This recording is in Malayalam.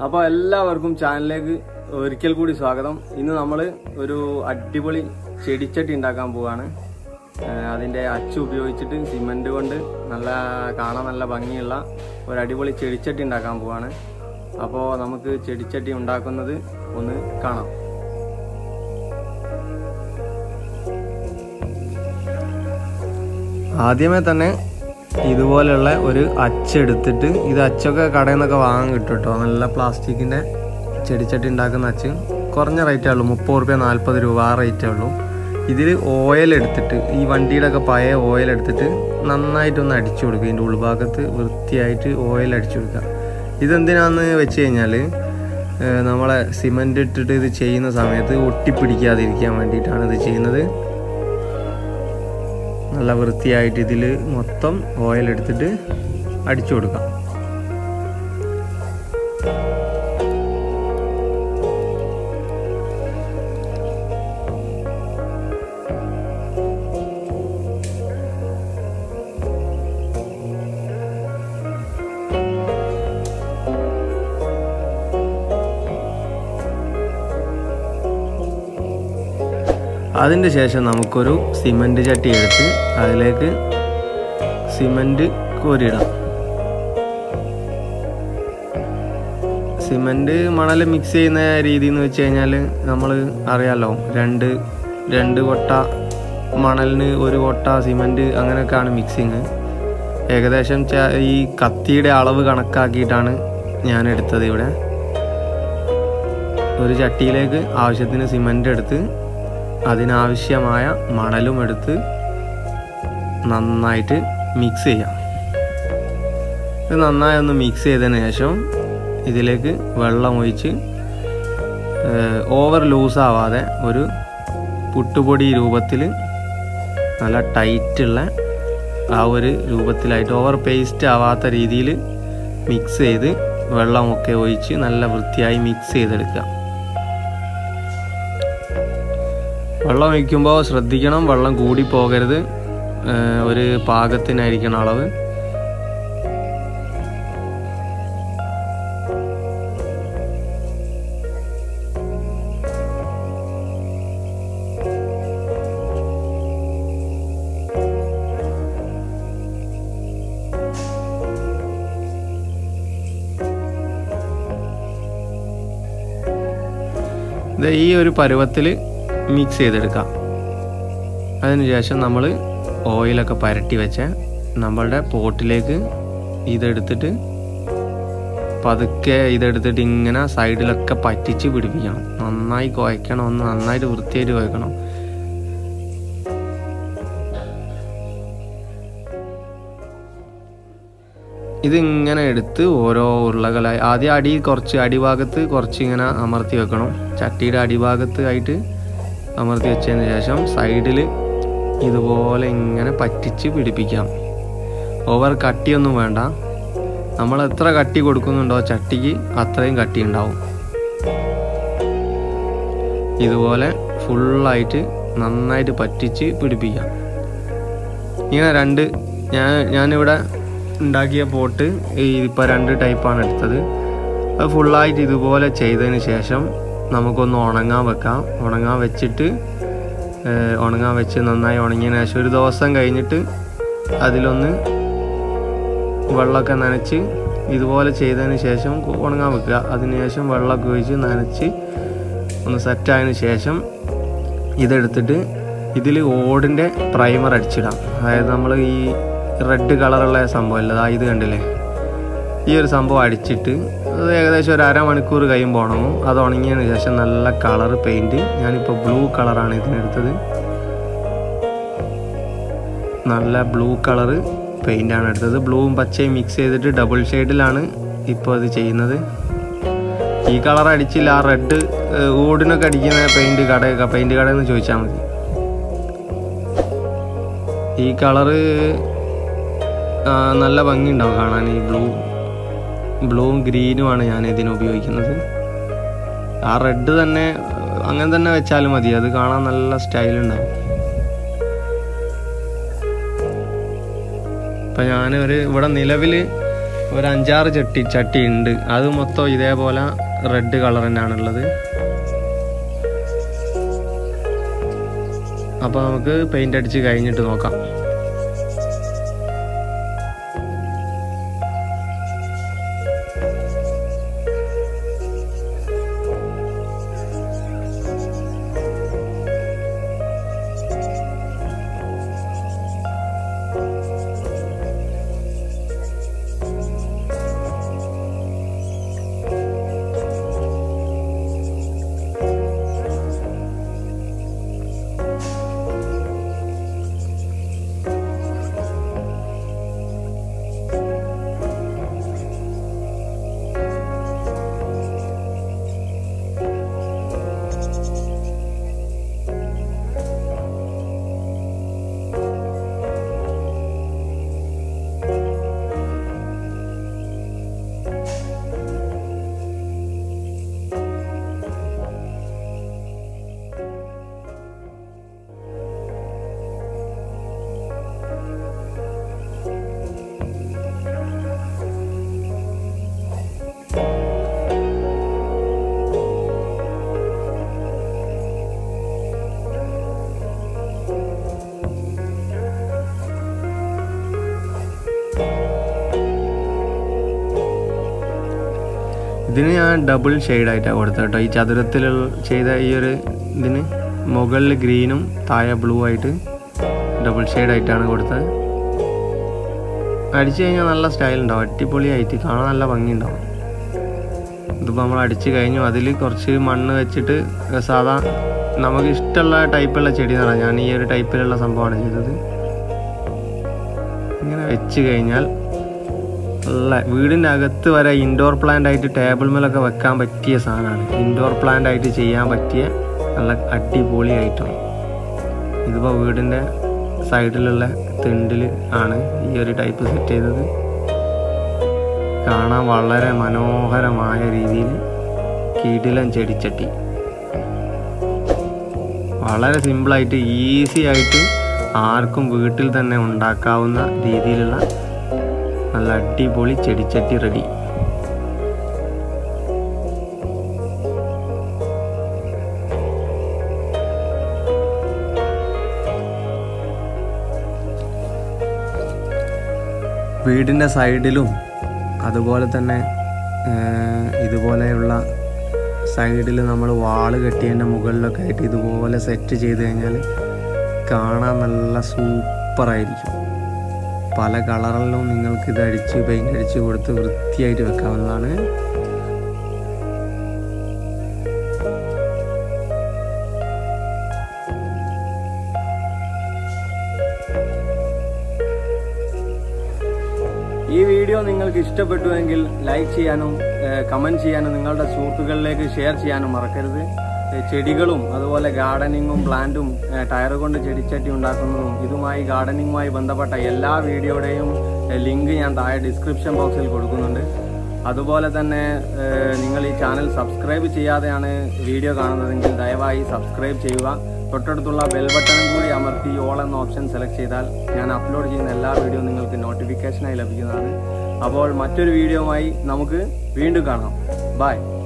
അപ്പോൾ എല്ലാവർക്കും ചാനലിലേക്ക് ഒരിക്കൽ കൂടി സ്വാഗതം ഇന്ന് നമ്മൾ ഒരു അടിപൊളി ചെടിച്ചട്ടി ഉണ്ടാക്കാൻ പോവാണ് ഏഹ് അതിന്റെ അച്ച് ഉപയോഗിച്ചിട്ട് സിമന്റ് കൊണ്ട് നല്ല കാണാൻ നല്ല ഭംഗിയുള്ള ഒരു അടിപൊളി ചെടിച്ചട്ടി ഉണ്ടാക്കാൻ പോവാണ് അപ്പോൾ നമുക്ക് ചെടിച്ചട്ടി ഉണ്ടാക്കുന്നത് ഒന്ന് കാണാം ആദ്യമേ തന്നെ ഇതുപോലെയുള്ള ഒരു അച്ചെടുത്തിട്ട് ഇത് അച്ചൊക്കെ കടയിൽ നിന്നൊക്കെ വാങ്ങാൻ കിട്ടും കേട്ടോ നല്ല പ്ലാസ്റ്റിക്കിൻ്റെ ചെടിച്ചട്ടി ഉണ്ടാക്കുന്ന അച്ച് കുറഞ്ഞ റേറ്റേ ഉള്ളൂ മുപ്പത് റുപ്യ നാൽപ്പത് രൂപ ആ റേറ്റേ ഉള്ളൂ ഇതിൽ ഓയിൽ എടുത്തിട്ട് ഈ വണ്ടിയുടെ ഒക്കെ പഴയ ഓയിൽ എടുത്തിട്ട് നന്നായിട്ടൊന്ന് അടിച്ചു കൊടുക്കുക ഇതിൻ്റെ ഉൾഭാഗത്ത് വൃത്തിയായിട്ട് ഓയിൽ അടിച്ചു കൊടുക്കുക ഇതെന്തിനാന്ന് വെച്ച് കഴിഞ്ഞാൽ നമ്മളെ സിമൻ്റ് ഇട്ടിട്ട് ഇത് ചെയ്യുന്ന സമയത്ത് ഒട്ടിപ്പിടിക്കാതിരിക്കാൻ വേണ്ടിയിട്ടാണ് ഇത് ചെയ്യുന്നത് നല്ല വൃത്തിയായിട്ട് ഇതിൽ മൊത്തം ഓയിൽ എടുത്തിട്ട് അടിച്ചു കൊടുക്കാം അതിൻ്റെ ശേഷം നമുക്കൊരു സിമൻറ്റ് ചട്ടി എടുത്ത് അതിലേക്ക് സിമൻറ്റ് കോരിയിടാം സിമൻറ്റ് മണൽ മിക്സ് ചെയ്യുന്ന രീതി എന്ന് വെച്ച് കഴിഞ്ഞാൽ നമ്മൾ അറിയാലോ രണ്ട് രണ്ട് കൊട്ട മണലിന് ഒരു കൊട്ട സിമൻറ്റ് അങ്ങനെയൊക്കെയാണ് മിക്സിങ് ഏകദേശം ച- ഈ കത്തിയുടെ അളവ് കണക്കാക്കിയിട്ടാണ് ഞാൻ എടുത്തത് ഇവിടെ ഒരു ചട്ടിയിലേക്ക് ആവശ്യത്തിന് സിമൻറ്റ് എടുത്ത് അതിനാവശ്യമായ മണലും എടുത്ത് നന്നായിട്ട് മിക്സ് ചെയ്യാം ഇത് നന്നായി ഒന്ന് മിക്സ് ചെയ്തതിന് ശേഷം ഇതിലേക്ക് വെള്ളം ഒഴിച്ച് ഓവർ ലൂസ് ആവാതെ ഒരു പുട്ടുപൊടി രൂപത്തിൽ നല്ല ടൈറ്റുള്ള ആ ഒരു രൂപത്തിലായിട്ട് ഓവർ പേസ്റ്റ് ആവാത്ത രീതിയിൽ മിക്സ് ചെയ്ത് വെള്ളമൊക്കെ ഒഴിച്ച് നല്ല വൃത്തിയായി മിക്സ് ചെയ്തെടുക്കുക വെള്ളം ഒഴിക്കുമ്പോൾ ശ്രദ്ധിക്കണം വെള്ളം കൂടി പോകരുത് ഏഹ് ഒരു പാകത്തിനായിരിക്കണം അളവ് ഇത് ഈ ഒരു പരുവത്തിൽ മിക്സ് ചെയ്തെടുക്കാം അതിനുശേഷം നമ്മൾ ഓയിലൊക്കെ പരട്ടി വെച്ച നമ്മളുടെ പോട്ടിലേക്ക് ഇതെടുത്തിട്ട് പതുക്കെ ഇതെടുത്തിട്ട് ഇങ്ങനെ സൈഡിലൊക്കെ പറ്റിച്ച് പിടിപ്പിക്കണം നന്നായി കുഴക്കണം ഒന്ന് നന്നായിട്ട് വൃത്തിയായിട്ട് കുഴക്കണം ഇതിങ്ങനെ എടുത്ത് ഓരോ ഉരുളകളായി ആദ്യം അടി കുറച്ച് അടിഭാഗത്ത് കുറച്ച് ഇങ്ങനെ അമർത്തി വെക്കണം ചട്ടിയുടെ അടിഭാഗത്ത് ആയിട്ട് അമർത്തി വെച്ചതിന് ശേഷം സൈഡിൽ ഇതുപോലെ ഇങ്ങനെ പറ്റിച്ച് പിടിപ്പിക്കാം ഓവർ കട്ടിയൊന്നും വേണ്ട നമ്മൾ എത്ര കട്ടി കൊടുക്കുന്നുണ്ടോ ചട്ടിക്ക് അത്രയും കട്ടി ഉണ്ടാവും ഇതുപോലെ ഫുള്ളായിട്ട് നന്നായിട്ട് പറ്റിച്ച് പിടിപ്പിക്കാം ഇങ്ങനെ രണ്ട് ഞാൻ ഞാനിവിടെ ഉണ്ടാക്കിയ പോട്ട് ഈ ഇപ്പോൾ രണ്ട് ടൈപ്പാണ് എടുത്തത് അത് ഫുള്ളായിട്ട് ഇതുപോലെ ചെയ്തതിന് ശേഷം നമുക്കൊന്ന് ഉണങ്ങാൻ വെക്കാം ഉണങ്ങാൻ വെച്ചിട്ട് ഏഹ്, ഉണങ്ങാൻ വെച്ച് നന്നായി ഉണങ്ങിയതിന് ശേഷം ഒരു ദിവസം കഴിഞ്ഞിട്ട് അതിലൊന്ന് വെള്ളമൊക്കെ നനച്ച് ഇതുപോലെ ചെയ്തതിന് ശേഷം ഉണങ്ങാൻ വെക്കുക അതിനുശേഷം വെള്ളമൊക്കെ ഒഴിച്ച് നനച്ച് ഒന്ന് സെറ്റായതിനു ശേഷം ഇതെടുത്തിട്ട് ഇതിൽ ഓടിൻ്റെ പ്രൈമർ അടിച്ചിടാം അതായത് നമ്മൾ ഈ റെഡ് കളറുള്ള സംഭവമല്ല അതാ ഇത് കണ്ടില്ലേ ഈ ഒരു സംഭവം അടിച്ചിട്ട് അത് ഏകദേശം ഒരു അരമണിക്കൂർ കഴിയുമ്പോൾ ഉണങ്ങും അത് ഉണങ്ങിയതിന് ശേഷം നല്ല കളർ പെയിൻറ് ഞാനിപ്പോൾ ബ്ലൂ കളറാണ് ഇതിനെടുത്തത് നല്ല ബ്ലൂ കളറ് പെയിൻ്റാണ് എടുത്തത് ബ്ലൂവും പച്ചയും മിക്സ് ചെയ്തിട്ട് ഡബിൾ ഷെയ്ഡിലാണ് ഇപ്പോൾ ഇത് ചെയ്യുന്നത് ഈ കളർ അടിച്ചില്ല ആ റെഡ് ഓടിനൊക്കെ അടിക്കുന്ന പെയിന്റ് കട പെയിന്റ് കടയിൽ നിന്ന് ചോദിച്ചാൽ മതി ഈ കളറ് നല്ല ഭംഗിയുണ്ടാവും കാണാൻ ഈ ബ്ലൂ ബ്ലൂവും ഗ്രീനുമാണ് ഞാൻ ഇതിന് ഉപയോഗിക്കുന്നത് ആ റെഡ് തന്നെ അങ്ങനെ തന്നെ വെച്ചാലും മതി അത് കാണാൻ നല്ല സ്റ്റൈലുണ്ടാവും ഇപ്പം ഞാൻ ഒരു ഇവിടെ നിലവിൽ ഒരു അഞ്ചാറ് ചട്ടി ചട്ടി ഉണ്ട് അത് മൊത്തം ഇതേപോലെ റെഡ് കളർ തന്നെയാണുള്ളത് അപ്പോൾ നമുക്ക് പെയിൻ്റ് അടിച്ച് കഴിഞ്ഞിട്ട് നോക്കാം ഇതിന് ഞാൻ ഡബിൾ ഷെയ്ഡായിട്ടാണ് കൊടുത്തത് കേട്ടോ ഈ ചതുരത്തിൽ ചെയ്ത ഈ ഒരു ഇതിന് മുകളിൽ ഗ്രീനും താഴെ ബ്ലൂ ആയിട്ട് ഡബിൾ ഷെയ്ഡായിട്ടാണ് കൊടുത്തത് അടിച്ചു കഴിഞ്ഞാൽ നല്ല സ്റ്റൈൽ ഉണ്ടാവും അടിപൊളിയായിട്ട് കാണാൻ നല്ല ഭംഗി ഉണ്ടാവും ഇതിപ്പോൾ നമ്മൾ അടിച്ചു കഴിഞ്ഞു അതിൽ കുറച്ച് മണ്ണ് വെച്ചിട്ട് സാധാ നമുക്ക് ഇഷ്ടമുള്ള ടൈപ്പുള്ള ചെടി എന്ന് പറഞ്ഞാൽ ഞാൻ ഈ ഒരു ടൈപ്പിലുള്ള സംഭവമാണ് ചെയ്തത് ഇങ്ങനെ വെച്ച് കഴിഞ്ഞാൽ നല്ല വീടിൻ്റെ അകത്ത് വരെ ഇൻഡോർ പ്ലാന്റ് ആയിട്ട് ടേബിൾ മേലൊക്കെ വെക്കാൻ പറ്റിയ സാധനമാണ് ഇൻഡോർ പ്ലാന്റ് ആയിട്ട് ചെയ്യാൻ പറ്റിയ നല്ല അടിപൊളി ഐറ്റം ഇതിപ്പോൾ വീടിൻ്റെ സൈഡിലുള്ള തിണ്ടിൽ ആണ് ഈ ഒരു ടൈപ്പ് സെറ്റ് ചെയ്തത് കാണാൻ വളരെ മനോഹരമായ രീതിയിൽ കിടിലൻ ചെടിച്ചട്ടി വളരെ സിമ്പിളായിട്ട് ഈസി ആയിട്ട് ആർക്കും വീട്ടിൽ തന്നെ ഉണ്ടാക്കാവുന്ന രീതിയിലുള്ള നല്ല അടിപൊളി ചെടിച്ചട്ടി റെഡി വീടിൻ്റെ സൈഡിലും അതുപോലെ തന്നെ ഏർ, ഇതുപോലെയുള്ള സൈഡിൽ നമ്മൾ വാള് കെട്ടിയതിൻ്റെ മുകളിലൊക്കെ ആയിട്ട് ഇതുപോലെ സെറ്റ് ചെയ്ത് കഴിഞ്ഞാൽ കാണാൻ നല്ല സൂപ്പറായിരിക്കും പല കളറിലും നിങ്ങൾക്ക് ഇത് അടിച്ച് പെയിൻ്റ് അടിച്ച് കൊടുത്ത് വൃത്തിയായിട്ട് വെക്കാവുന്നതാണ് ഈ വീഡിയോ നിങ്ങൾക്ക് ഇഷ്ടപ്പെട്ടുവെങ്കിൽ ലൈക്ക് ചെയ്യാനും കമൻറ്റ് ചെയ്യാനും നിങ്ങളുടെ സുഹൃത്തുക്കളിലേക്ക് ഷെയർ ചെയ്യാനും മറക്കരുത് ഏഹ് ചെടികളും അതുപോലെ ഗാർഡനിങ്ങും പ്ലാന്റും ഏഹ് ടയർ കൊണ്ട് ചെടിച്ചട്ടി ഉണ്ടാക്കുന്നതും ഇതുമായി ഗാർഡനിങ്ങുമായി ബന്ധപ്പെട്ട എല്ലാ വീഡിയോയുടെയും ഏഹ് ലിങ്ക് ഞാൻ താഴെ ഡിസ്ക്രിപ്ഷൻ ബോക്സിൽ കൊടുക്കുന്നുണ്ട് അതുപോലെ തന്നെ ഏഹ് നിങ്ങൾ ഈ ചാനൽ സബ്സ്ക്രൈബ് ചെയ്യാതെയാണ് വീഡിയോ കാണുന്നതെങ്കിൽ ദയവായി സബ്സ്ക്രൈബ് ചെയ്യുക തൊട്ടടുത്തുള്ള ബെൽ ബട്ടണും കൂടി അമർത്തി ഓൾ എന്ന ഓപ്ഷൻ സെലക്ട് ചെയ്താൽ ഞാൻ അപ്ലോഡ് ചെയ്യുന്ന എല്ലാ വീഡിയോ നിങ്ങൾക്ക് നോട്ടിഫിക്കേഷനായി ലഭിക്കുന്നതാണ് അപ്പോൾ മറ്റൊരു വീഡിയോയുമായി നമുക്ക് വീണ്ടും കാണാം ബൈ